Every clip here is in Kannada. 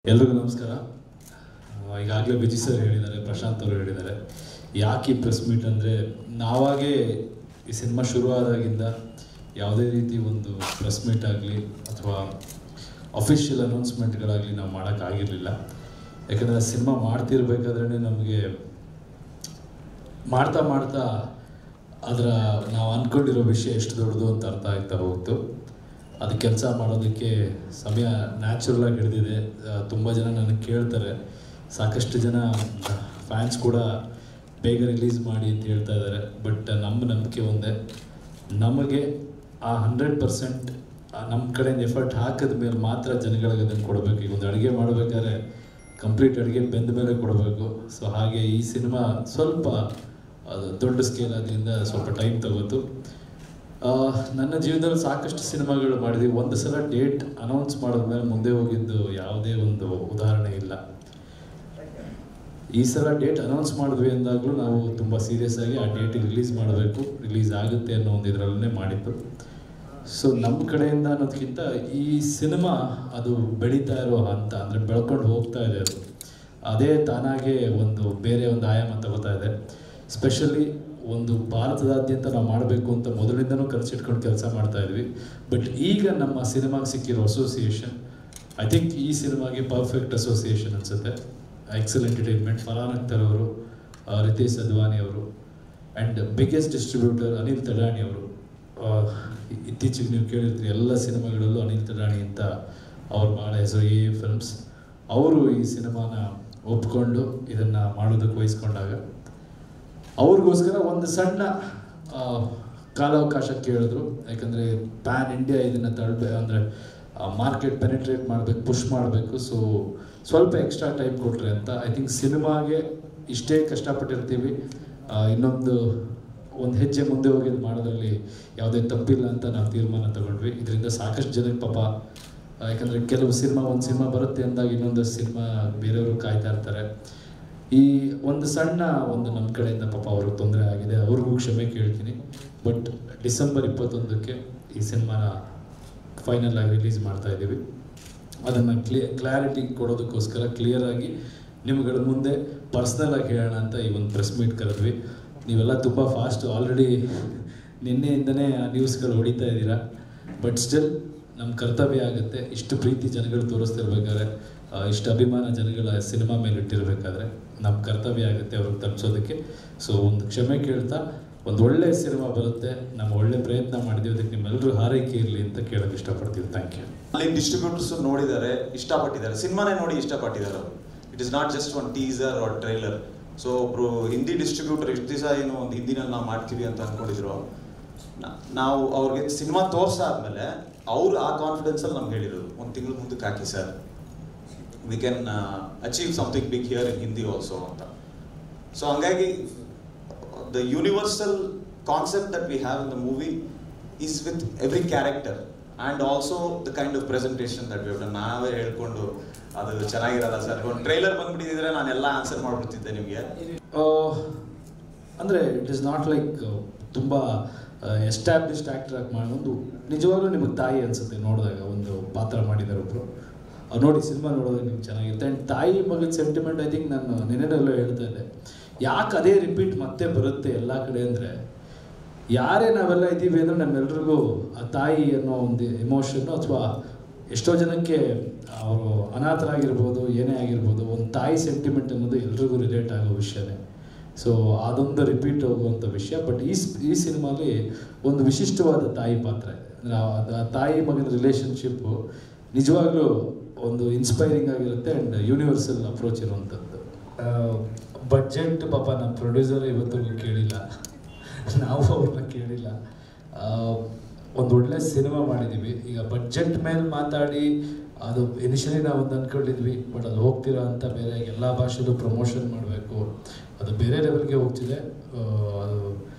ಎಲ್ರಿಗೂ ನಮಸ್ಕಾರ ಆ, ಈಗಾಗಲೇ ವಿಜಯ್ ಸರ್ ಹೇಳಿದ್ದಾರೆ ಪ್ರಶಾಂತ್ ಅವರು ಹೇಳಿದ್ದಾರೆ ಯಾಕೆ ಈ ಪ್ರೆಸ್ ಮೀಟ್ ಅಂದರೆ ನಾವಾಗೇ ಈ ಸಿನಿಮಾ ಶುರುವಾದಾಗಿಂದ ಯಾವುದೇ ರೀತಿ ಒಂದು ಪ್ರೆಸ್ ಮೀಟ್ ಆಗಲಿ ಅಥವಾ ಅಫಿಷಿಯಲ್ ಅನೌನ್ಸ್ಮೆಂಟ್ಗಳಾಗಲಿ ನಾವು ಮಾಡೋಕ್ಕಾಗಿರಲಿಲ್ಲ ಯಾಕಂದರೆ ಸಿನಿಮಾ ಮಾಡ್ತಿರ್ಬೇಕಾದ್ರೆ ನಮಗೆ ಮಾಡ್ತಾ ಮಾಡ್ತಾ ಅದರ ನಾವು ಅಂದ್ಕೊಂಡಿರೋ ವಿಷಯ ಎಷ್ಟು ದೊಡ್ಡದು ಅಂತ ಅರ್ಥ ಆಗ್ತಾ ಹೋಗ್ತು ಅದು ಕೆಲಸ ಮಾಡೋದಕ್ಕೆ ಸಮಯ ನ್ಯಾಚುರಲ್ ಆಗಿ ಹಿಡಿದಿದೆ ತುಂಬ ಜನ ನನಗೆ ಕೇಳ್ತಾರೆ ಸಾಕಷ್ಟು ಜನ ಫ್ಯಾನ್ಸ್ ಕೂಡ ಬೇಗ ರಿಲೀಸ್ ಮಾಡಿ ಅಂತ ಹೇಳ್ತಾ ಇದ್ದಾರೆ ಬಟ್ ನಮ್ಮ ನಂಬಿಕೆ ಒಂದೇ ನಮಗೆ ಆ ಹಂಡ್ರೆಡ್ ಪರ್ಸೆಂಟ್ ನಮ್ಮ ಕಡೆಯಿಂದ ಎಫರ್ಟ್ ಹಾಕಿದ ಮೇಲೆ ಮಾತ್ರ ಜನಗಳಿಗೆ ಅದನ್ನು ಕೊಡಬೇಕು ಈಗ ಒಂದು ಅಡುಗೆ ಮಾಡಬೇಕಾದ್ರೆ ಕಂಪ್ಲೀಟ್ ಅಡುಗೆ ಬೆಂದ ಮೇಲೆ ಕೊಡಬೇಕು ಸೊ ಹಾಗೆ ಈ ಸಿನಿಮಾ ಸ್ವಲ್ಪ ಅದು ದೊಡ್ಡ ಸ್ಕೇಲ್ ಆದ್ರಿಂದ ಸ್ವಲ್ಪ ಟೈಮ್ ತಗೋತು ಆ, ನನ್ನ ಜೀವನದಲ್ಲಿ ಸಾಕಷ್ಟು ಸಿನಿಮಾಗಳು ಮಾಡಿದ್ವಿ ಒಂದು ಸಲ ಡೇಟ್ ಅನೌನ್ಸ್ ಮಾಡಿದ್ಮೇಲೆ ಮುಂದೆ ಹೋಗಿದ್ದು ಯಾವುದೇ ಒಂದು ಉದಾಹರಣೆ ಇಲ್ಲ ಈ ಸಲ ಡೇಟ್ ಅನೌನ್ಸ್ ಮಾಡಿದ್ವಿ ಅಂದಾಗಲೂ ನಾವು ತುಂಬ ಸೀರಿಯಸ್ ಆಗಿ ಆ ಡೇಟಿಗೆ ರಿಲೀಸ್ ಮಾಡಬೇಕು ರಿಲೀಸ್ ಆಗುತ್ತೆ ಅನ್ನೋ ಒಂದು ಇದರಲ್ಲೇ ಮಾಡಿದ್ದು ಸೊ ನಮ್ಮ ಕಡೆಯಿಂದ ಅನ್ನೋದಕ್ಕಿಂತ ಈ ಸಿನಿಮಾ ಅದು ಬೆಳೀತಾ ಇರೋ ಹಂತ ಅಂದರೆ ಬೆಳ್ಕೊಂಡು ಹೋಗ್ತಾ ಇದೆ ಅದು ಅದೇ ತಾನಾಗೆ ಒಂದು ಬೇರೆ ಒಂದು ಆಯಾಮ ತಗೋತಾ ಇದೆ ಸ್ಪೆಷಲಿ ಒಂದು ಭಾರತದಾದ್ಯಂತ ನಾವು ಮಾಡಬೇಕು ಅಂತ ಮೊದಲಿಂದನೂ ಕನಸಿಟ್ಕೊಂಡು ಕೆಲಸ ಮಾಡ್ತಾ ಇದ್ವಿ ಬಟ್ ಈಗ ನಮ್ಮ ಸಿನಿಮಾಗೆ ಸಿಕ್ಕಿರೋ ಅಸೋಸಿಯೇಷನ್ ಐ ಥಿಂಕ್ ಈ ಸಿನಿಮಾಗೆ ಪರ್ಫೆಕ್ಟ್ ಅಸೋಸಿಯೇಷನ್ ಅನಿಸುತ್ತೆ ಎಕ್ಸಲ್ ಎಂಟರ್ಟೈನ್ಮೆಂಟ್ ಫರಾನ್ ಅಖ್ತರ್ ಅವರು ಆ, ರಿತೇಶ್ ಅದ್ವಾನಿ ಅವರು and biggest distributor Anil Thadani ಅವರು ಆ, ಇತ್ತೀಚೆಗೆ ನೀವು ಕೇಳಿರ್ತೀರಿ ಎಲ್ಲ ಸಿನಿಮಾಗಳಲ್ಲೂ ಅನಿಲ್ ತಡಾಣಿ ಅಂತ ಅವ್ರು ಭಾಳ ಹೆಸರು ಎ ಫಿಲ್ಮ್ಸ್ ಅವರು ಈ ಸಿನಿಮಾನ ಒಪ್ಕೊಂಡು ಇದನ್ನು ಮಾಡೋದಕ್ಕೆ ವಹಿಸ್ಕೊಂಡಾಗ ಅವ್ರಿಗೋಸ್ಕರ ಒಂದು ಸಣ್ಣ ಆ, ಕಾಲಾವಕಾಶ ಕೇಳಿದ್ರು ಯಾಕಂದರೆ ಪ್ಯಾನ್ ಇಂಡಿಯಾ ಇದನ್ನು ತಳ್ಬೇ ಅಂದರೆ ಮಾರ್ಕೆಟ್ ಪೆನಿಟ್ರೇಟ್ ಮಾಡಬೇಕು ಪುಷ್ ಮಾಡಬೇಕು ಸೊ ಸ್ವಲ್ಪ ಎಕ್ಸ್ಟ್ರಾ ಟೈಮ್ ಕೊಟ್ರೆ ಅಂತ ಐ ಥಿಂಕ್ ಸಿನಿಮಾಗೆ ಇಷ್ಟೇ ಕಷ್ಟಪಟ್ಟಿರ್ತೀವಿ ಆ, ಇನ್ನೊಂದು ಒಂದು ಹೆಜ್ಜೆ ಮುಂದೆ ಹೋಗಿ ಇದು ಮಾಡೋದ್ರಲ್ಲಿ ಯಾವುದೇ ತಪ್ಪಿಲ್ಲ ಅಂತ ನಾವು ತೀರ್ಮಾನ ತಗೊಂಡ್ವಿ ಇದರಿಂದ ಸಾಕಷ್ಟು ಜನಕ್ಕೆ ಪಾಪ ಆ, ಯಾಕಂದರೆ ಕೆಲವು ಸಿನಿಮಾ ಒಂದು ಸಿನಿಮಾ ಬರುತ್ತೆ ಅಂದಾಗ ಇನ್ನೊಂದು ಸಿನಿಮಾ ಬೇರೆಯವರು ಕಾಯ್ತಾ ಇರ್ತಾರೆ ಈ ಒಂದು ಸಣ್ಣ ಒಂದು ನಮ್ಮ ಕಡೆಯಿಂದ ಪಾಪ ಅವ್ರಿಗೆ ತೊಂದರೆ ಆಗಿದೆ ಅವ್ರಿಗೂ ಕ್ಷಮೆ ಕೇಳ್ತೀನಿ ಬಟ್ ಡಿಸೆಂಬರ್ ಇಪ್ಪತ್ತೊಂದಕ್ಕೆ ಈ ಸಿನಿಮಾನ ಫೈನಲ್ ಆಗಿ ರಿಲೀಸ್ ಮಾಡ್ತಾ ಇದ್ದೀವಿ ಅದನ್ನು ಕ್ಲಿಯ ಕ್ಲಾರಿಟಿ ಕೊಡೋದಕ್ಕೋಸ್ಕರ ಕ್ಲಿಯರ್ ಆಗಿ ನಿಮ್ಗಳ ಮುಂದೆ ಪರ್ಸ್ನಲ್ ಆಗಿ ಹೇಳೋಣ ಅಂತ ಈ ಒಂದು ಪ್ರೆಸ್ ಮೀಟ್ ಕರೆದ್ವಿ ನೀವೆಲ್ಲ ತುಂಬ ಫಾಸ್ಟ್ ಆಲ್ರೆಡಿ ನಿನ್ನೆಯಿಂದನೇ ಆ ನ್ಯೂಸ್ಗಳು ಹೊಡಿತಾ ಇದ್ದೀರಾ ಬಟ್ ಸ್ಟಿಲ್ ನಮ್ಮ ಕರ್ತವ್ಯ ಆಗುತ್ತೆ ಇಷ್ಟು ಪ್ರೀತಿ ಜನಗಳು ತೋರಿಸ್ತಿರ್ಬೇಕಾದ್ರೆ ಆ, ಇಷ್ಟು ಅಭಿಮಾನ ಜನಗಳ ಸಿನಿಮಾ ಮೇಲೆ ಇಟ್ಟಿರ್ಬೇಕಾದ್ರೆ ನಮ್ಮ ಕರ್ತವ್ಯ ಆಗುತ್ತೆ ಅವ್ರಿಗೆ ತಲುಪಿಸೋದಕ್ಕೆ ಸೊ ಒಂದು ಕ್ಷಮೆ ಕೇಳ್ತಾ ಒಂದು ಒಳ್ಳೆ ಸಿನಿಮಾ ಬರುತ್ತೆ ನಮ್ಮ ಒಳ್ಳೆ ಪ್ರಯತ್ನ ಮಾಡಿದ್ದೀವಿ ಅದಕ್ಕೆ ನಿಮ್ಮೆಲ್ಲರೂ ಹಾರೈಕೆ ಇರಲಿ ಅಂತ ಕೇಳೋಕೆ ಇಷ್ಟಪಡ್ತೀವಿ ಥ್ಯಾಂಕ್ ಯು ಅಲ್ಲಿ ಡಿಸ್ಟ್ರಿಬ್ಯೂಟರ್ಸ್ ನೋಡಿದ್ದಾರೆ ಇಷ್ಟಪಟ್ಟಿದ್ದಾರೆ ಸಿನಿಮಾನೇ ನೋಡಿ ಇಷ್ಟಪಟ್ಟಿದ್ದಾರೆ ಅವರು it is not just one teaser or trailer so ಒಬ್ರು ಹಿಂದಿ ಡಿಸ್ಟ್ರಿಬ್ಯೂಟರ್ ಇಷ್ಟು ದಿವಸ ಏನು ಒಂದು ಹಿಂದಿನಲ್ಲಿ ನಾವು ಮಾಡ್ತೀವಿ ಅಂತ ಅನ್ಕೊಂಡಿದ್ರು ನಾ- ನಾವು ಅವ್ರಿಗೆ ಸಿನಿಮಾ ತೋರ್ಸಾದ್ಮೇಲೆ ಅವ್ರು ಆ ಕಾನ್ಫಿಡೆನ್ಸಲ್ಲಿ ನಮ್ಗೆ ಹೇಳಿರೋದು ಒಂದು ತಿಂಗಳು ಮುಂದಕ್ಕೆ ಹಾಕಿ sir we can achieve something big here in Hindi also ಅಂತ ಸೊ ಹಂಗಾಗಿ the universal concept that we have in the movie is with every character and also the kind of presentation that we ನಾವೇ ಹೇಳ್ಕೊಂಡು ಅದು ಚೆನ್ನಾಗಿರಲ್ಲ ಸರ್ ಒಂದು ಟ್ರೈಲರ್ ಬಂದ್ಬಿಟ್ಟಿದ್ರೆ ನಾನೆಲ್ಲ ಆನ್ಸರ್ ಮಾಡ್ಬಿಡ್ತಿದ್ದೆ ನಿಮಗೆ ಅಂದರೆ ಇಟ್ ಇಸ್ ನಾಟ್ ಲೈಕ್ ತುಂಬ ಎಸ್ಟಾಬ್ಲಿಷ್ಡ್ ಆ್ಯಕ್ಟರ್ ಆಗಿ ಮಾಡೋದು ನಿಜವಾಗ್ಲೂ ನಿಮಗೆ ತಾಯಿ ಅನಿಸುತ್ತೆ ನೋಡಿದಾಗ ಒಂದು ಪಾತ್ರ ಮಾಡಿದ್ದಾರೆ ಒಬ್ಬರು ನೋಡಿ ಸಿನಿಮಾ ನೋಡೋದಾಗ ನಿಮ್ಗೆ ಚೆನ್ನಾಗಿರುತ್ತೆ ಆ್ಯಂಡ್ ತಾಯಿ ಮಗನ ಸೆಂಟಿಮೆಂಟ್ ಐ ಥಿಂಕ್ ನಾನು ನೆನೆನೆಲ್ಲ ಹೇಳ್ತಾ ಇದ್ದೆ ಯಾಕೆ ಅದೇ ರಿಪೀಟ್ ಮತ್ತೆ ಬರುತ್ತೆ ಎಲ್ಲ ಕಡೆ ಅಂದರೆ ಯಾರೇ ನಾವೆಲ್ಲ ಇದ್ದೀವಿ ಅಂದರೆ ನಮ್ಮೆಲ್ರಿಗೂ ಆ ತಾಯಿ ಅನ್ನೋ ಒಂದು ಎಮೋಷನ್ನು ಅಥವಾ ಎಷ್ಟೋ ಜನಕ್ಕೆ ಅವರು ಅನಾಥರಾಗಿರ್ಬೋದು ಏನೇ ಆಗಿರ್ಬೋದು ಒಂದು ತಾಯಿ ಸೆಂಟಿಮೆಂಟ್ ಅನ್ನೋದು ಎಲ್ರಿಗೂ ರಿಲೇಟ್ ಆಗೋ ವಿಷಯನೇ ಸೊ ಅದೊಂದು ರಿಪೀಟ್ ಹೋಗುವಂಥ ವಿಷಯ ಬಟ್ ಈ ಸ್- ಈ ಸಿನಿಮಾಲಿ ಒಂದು ವಿಶಿಷ್ಟವಾದ ತಾಯಿ ಪಾತ್ರ ಇದೆ ಅಂದರೆ ಆ- ಆ ತಾಯಿ ಮಗನ ರಿಲೇಷನ್ಶಿಪ್ಪು ನಿಜವಾಗ್ಲೂ ಒಂದು ಇನ್ಸ್ಪೈರಿಂಗ್ ಆಗಿರುತ್ತೆ ಆ್ಯಂಡ್ ಯೂನಿವರ್ಸಲ್ ಅಪ್ರೋಚ್ ಇರುವಂಥದ್ದು ಬಡ್ಜೆಟ್ ಪಾಪ ನಮ್ಮ ಪ್ರೊಡ್ಯೂಸರ್ ಇವತ್ತಿಗೂ ಕೇಳಿಲ್ಲ ನಾವು ಅವ್ರನ್ನ ಕೇಳಿಲ್ಲ ಆ, ಒಂದು ಒಳ್ಳೆ ಸಿನಿಮಾ ಮಾಡಿದ್ದೀವಿ ಈಗ ಬಡ್ಜೆಟ್ ಮೇಲೆ ಮಾತಾಡಿ ಅದು ಇನಿಷಿಯಲಿ ನಾವು ಒಂದು ಅಂದ್ಕೊಂಡಿದ್ವಿ ಬಟ್ ಅದು ಹೋಗ್ತಿರೋ ಅಂತ ಬೇರೆ ಎಲ್ಲ ಭಾಷೆದು ಪ್ರಮೋಷನ್ ಮಾಡಬೇಕು ಅದು ಬೇರೆ ಲೆವೆಲ್ಗೆ ಹೋಗ್ತಿದೆ ಆ, ಅದು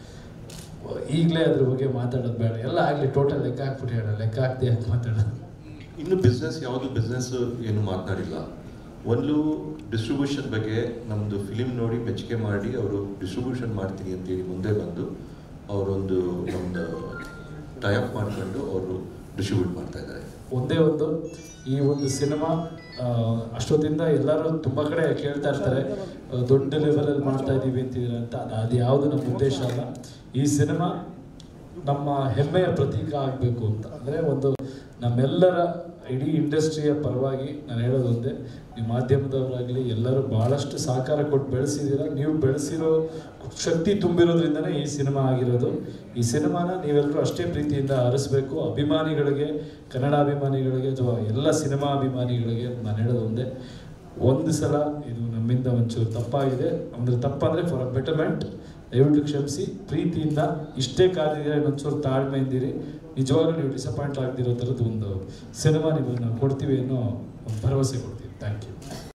ಈಗಲೇ ಅದ್ರ ಬಗ್ಗೆ ಮಾತಾಡೋದು ಬೇಡ ಎಲ್ಲ ಆಗಲಿ ಟೋಟಲ್ ಲೆಕ್ಕ ಹಾಕ್ಬಿಟ್ಟು ಹೇಳೋಣ ಲೆಕ್ಕ ಹಾಕ್ದೆ ಯಾಕೆ ಮಾತಾಡೋದು ಇನ್ನು ಬಿಸ್ನೆಸ್ ಯಾವುದು ಬಿಸ್ನೆಸ್ ಏನು ಮಾತನಾಡಿಲ್ಲ ಒಂದು ಡಿಸ್ಟ್ರಿಬ್ಯೂಷನ್ ಬಗ್ಗೆ ನಮ್ಮದು ಫಿಲಿಮ್ ನೋಡಿ ಮೆಚ್ಚುಗೆ ಮಾಡಿ ಅವರು ಡಿಸ್ಟ್ರಿಬ್ಯೂಷನ್ ಮಾಡ್ತೀನಿ ಅಂತೇಳಿ ಮುಂದೆ ಬಂದು ಅವರೊಂದು ನಮ್ಮದು ಟೈಅಪ್ ಮಾಡ್ಕೊಂಡು ಅವರು ಡಿಸ್ಟ್ರಿಬ್ಯೂಟ್ ಮಾಡ್ತಾ ಇದ್ದಾರೆ ಒಂದೇ ಒಂದು ಈ ಒಂದು ಸಿನಿಮಾ ಆ, ಅಷ್ಟೊತ್ತಿಂದ ಎಲ್ಲರೂ ತುಂಬ ಕಡೆ ಕೇಳ್ತಾ ಇರ್ತಾರೆ ಆ, ದೊಡ್ಡ ಲೆವೆಲಲ್ಲಿ ಮಾಡ್ತಾ ಇದ್ದೀವಿ ಅಂತಿದ್ದೀರ ಅಂತ ಅದು ಅದು ಯಾವುದು ನಮ್ಮ ಉದ್ದೇಶ ಅಲ್ಲ ಈ ಸಿನಿಮಾ ನಮ್ಮ ಹೆಮ್ಮೆಯ ಪ್ರತೀಕ ಆಗಬೇಕು ಅಂತ ಅಂದರೆ ಒಂದು ನಮ್ಮೆಲ್ಲರ ಇಡೀ ಇಂಡಸ್ಟ್ರಿಯ ಪರವಾಗಿ ನಾನು ಹೇಳೋದು ಒಂದೇ ನೀವು ಮಾಧ್ಯಮದವರಾಗಲಿ ಎಲ್ಲರೂ ಭಾಳಷ್ಟು ಸಹಕಾರ ಕೊಟ್ಟು ಬೆಳೆಸಿದ್ದೀರ ನೀವು ಬೆಳೆಸಿರೋ ಶಕ್ತಿ ತುಂಬಿರೋದ್ರಿಂದನೇ ಈ ಸಿನಿಮಾ ಆಗಿರೋದು ಈ ಸಿನಿಮಾನ ನೀವೆಲ್ಲರೂ ಅಷ್ಟೇ ಪ್ರೀತಿಯಿಂದ ಹರಿಸ್ಬೇಕು ಅಭಿಮಾನಿಗಳಿಗೆ ಕನ್ನಡ ಅಭಿಮಾನಿಗಳಿಗೆ ಅಥವಾ ಎಲ್ಲ ಸಿನಿಮಾ ಅಭಿಮಾನಿಗಳಿಗೆ ನಾನು ಹೇಳೋದು ಒಂದೇ ಒಂದು ಸಲ ಇದು ನಮ್ಮಿಂದ ಒಂಚೂರು ತಪ್ಪಾಗಿದೆ ಅಂದರೆ ತಪ್ಪಂದರೆ ಫಾರ್ ಅ ಬೆಟರ್ಮೆಂಟ್ ದಯವಿಟ್ಟು ಕ್ಷಮಿಸಿ ಪ್ರೀತಿಯಿಂದ ಇಷ್ಟೇ ಕಾದಿದ್ದೀರಾ ಇನ್ನೊಂಚೂರು ತಾಳ್ಮೆ ಇದ್ದೀರಿ ನಿಜವಾಗ್ಲೂ ನೀವು ಡಿಸಪಾಯಿಂಟ್ ಆಗದಿರೋ ಥರದ್ದು ಒಂದು ಸಿನಿಮಾ ನೀವು ನಾವು ಕೊಡ್ತೀವಿ ಅನ್ನೋ ಒಂದು ಭರವಸೆ ಕೊಡ್ತೀವಿ ಥ್ಯಾಂಕ್ ಯು